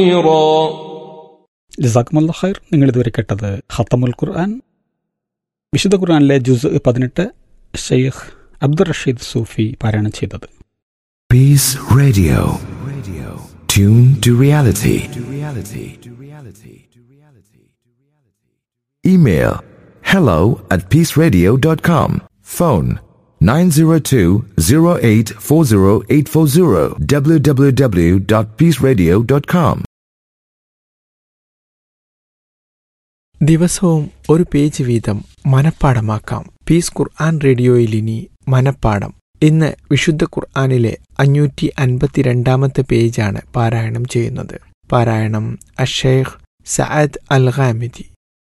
خيرا ജസാക്കുമുള്ള ഖൈർ നിങ്ങൾ ഇതുവരെ കേട്ടത് ഖത്തമുൽ ഖുർആൻ വിശുദ്ധ ഖുർആനിലെ ജുസ് പതിനെട്ട് ഷെയ്ഖ് അബ്ദുൾ റഷീദ് സൂഫി പാരായണം ചെയ്തത് Peace Radio. Radio. Tune to reality. To reality. To reality. To reality. Email hello at peaceradio.com. Phone 902-0840840 www.peaceradio.com. ദിവസവും ഒരു പേജ് വീതം മനപ്പാടമാക്കാം പീസ് ഖുർആൻ റേഡിയോയിൽ ഇനി മനപ്പാടം ഇന്ന് വിശുദ്ധ ഖുർആനിലെ അഞ്ഞൂറ്റി അൻപത്തിരണ്ടാമത്തെ പേജാണ് പാരായണം ചെയ്യുന്നത് പാരായണം അഷേഖ് സഅദ് അൽ ഖാമിദി